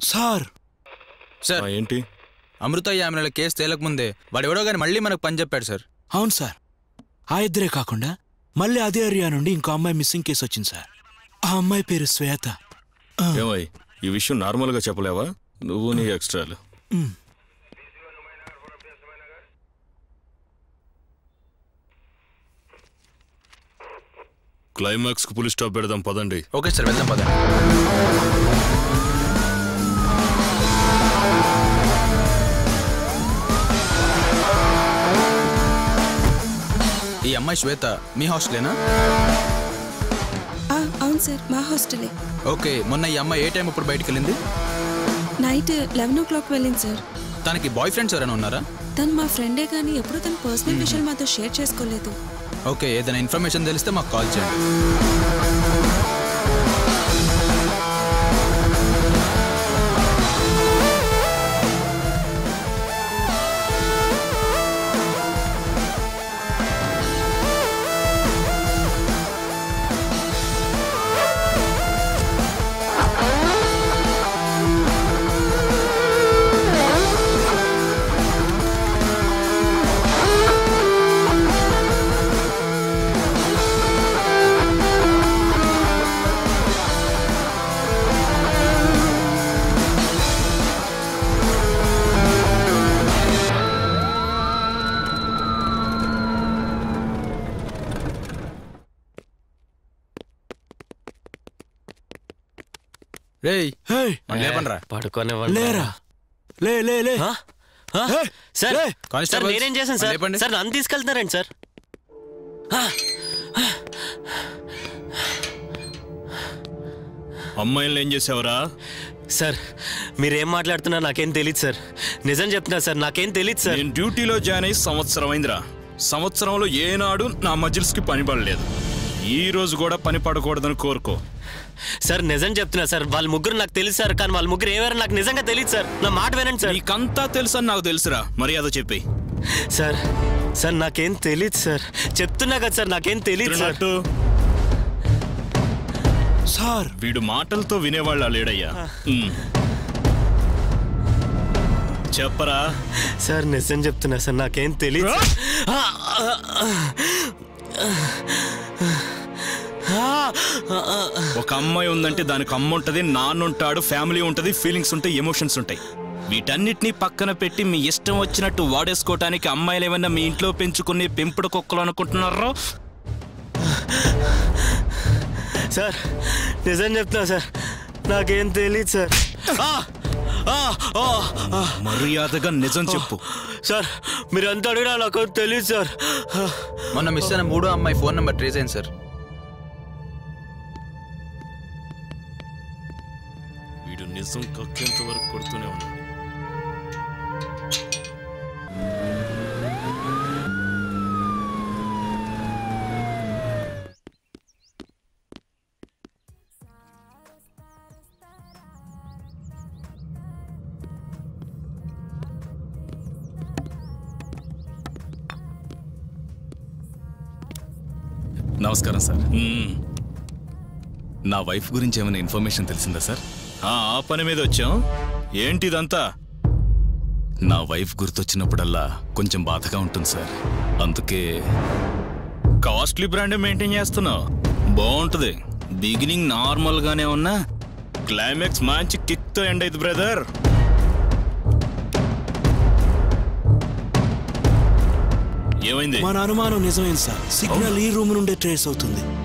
Sir sir ఆ, ఏంటి అమృత యామినల case తేలకముందే వాడు ఎవడో కానీ మళ్ళీ మనకు పని చెప్పాడు సార్ అవును సార్ ఆ ఇద్దరే కాకుండా మళ్ళీ అదే ఏరియా నుండి ఇంకో అమ్మాయి మిస్సింగ్ కేసు వచ్చింది సార్ ఆ అమ్మాయి పేరు శ్వేత ఆ, ఏమై ఈ విషయం నార్మల్గా చెప్పలేవా నువ్వు నీ ఎక్స్ట్రాలు మ్. క్లైమాక్స్ కు పులి స్టాప్ పెడదాం పదండి ఓకే సార్ వెళ్దాం పదండి ఈ అమ్మాయి శ్వేత మీ హాస్టలేనా ఆ, అవును సార్ మా హాస్టలే ఓకే మొన్న ఈ అమ్మాయి ఏ టైం ఇప్పుడు బయటికి వెళ్ళింది నైట్ లెవెన్ ఓ క్లాక్ వెళ్ళింది సార్ తనకి బాయ్ ఫ్రెండ్స్ ఎవరైనా ఉన్నారా తను మా ఫ్రెండే కానీ ఎప్పుడు తన పర్సనల్ విషయాలు మాతో షేర్ చేసుకోలేదు ఓకే ఏదైనా ఇన్ఫర్మేషన్ తెలిస్తే మాకు కాల్ చేయండి రేయ్ హేయ్, లేపండ్రా పడుకోనివ్వండి లేరా లే లే లే ఆ? ఆ? హే, సార్ లే. సార్ కానిస్టేబుల్స్, నేనేం చేశాను సార్ లేపండి. సార్ నన్ను తీసుకెళ్తున్నారండి సార్ అమ్మాయిలు ఏం చేసావరా సార్ మీరేం మాట్లాడుతున్నారు నాకేం తెలియదు సార్ నిజం చెప్తున్నా సార్ నాకేం తెలియదు సార్ నేను డ్యూటీలో జాయిన్ అయ్యి సంవత్సరం అయిందిరా సంవత్సరంలో ఏనాడు నా మజిల్స్ కి పని పడలేదు ఈ రోజు కూడా పని పడకూడదని కోరుకో సార్ నిజం చెప్తున్నా సార్ వాళ్ళ ముగ్గురు నాకు తెలుసు సార్ కానీ వాళ్ళ ముగ్గురు ఏవారో నాకు నిజంగా తెలియదు సార్ నా మాట వినండి సార్ నీకంతా తెలుసని నాకు తెలుసురా మర్యాద చెప్పి సార్ సార్ నాకేం తెలియదు సార్ చెప్తున్నా కదా సార్ నాకేం తెలియదు సార్ తిరునట్టు సార్ వీడు మాటలతో వినేవాళ్ళ లేడయ్యా ఉమ్. చెప్పరా సార్ నిజం చెప్తున్నా సార్ నాకేం తెలియదు ఒక అమ్మాయి ఉందంటే దానికి అమ్మ ఉంటది నాన్న ఉంటాడు ఫ్యామిలీ ఉంటది ఫీలింగ్స్ ఉంటాయి ఎమోషన్స్ ఉంటాయి వీటన్నిటినీ పక్కన పెట్టి మీ ఇష్టం వచ్చినట్టు వాడేసుకోవటానికి అమ్మాయిలు ఏమన్నా మీ ఇంట్లో పెంచుకునే పెంపుడు కుక్కలు అనుకుంటున్నారో సార్ నిజం చెప్తున్నా సార్ నాకేం తెలియదు సార్ ఆ! ఆ! ఆ! ఆ! మర్యాదగా నిజం చెప్పు సార్ మీరు ఎంత అడిగినా నాకు తెలియదు సార్ మొన్న మిస్ అయిన మూడో అమ్మాయి ఫోన్ నెంబర్ ట్రేస్ అయింది సార్ వీడు నిజం కక్కేంత వరకు కొడుతూనే ఉన్నాడు నమస్కారం సార్ మ్మ్. నా వైఫ్ గురించి ఏమైనా ఇన్ఫర్మేషన్ తెలిసిందా సార్ ఆ ఆ పని మీద వచ్చాం ఏంటి ఇదంతా నా వైఫ్ గుర్తొచ్చినప్పుడల్లా కొంచెం బాధగా ఉంటుంది సార్ అందుకే కాస్ట్లీ బ్రాండ్ మెయింటైన్ చేస్తున్నావు బాగుంటది బిగినింగ్ నార్మల్ గానే ఉన్నా క్లైమాక్స్ మంచి కిక్ తో ఎండ్ అయింది బ్రదర్ ఏమైంది మన అనుమానం నిజమైంది సార్ సిగ్నల్ ఈ రూమ్ నుండే ట్రేస్ అవుతుంది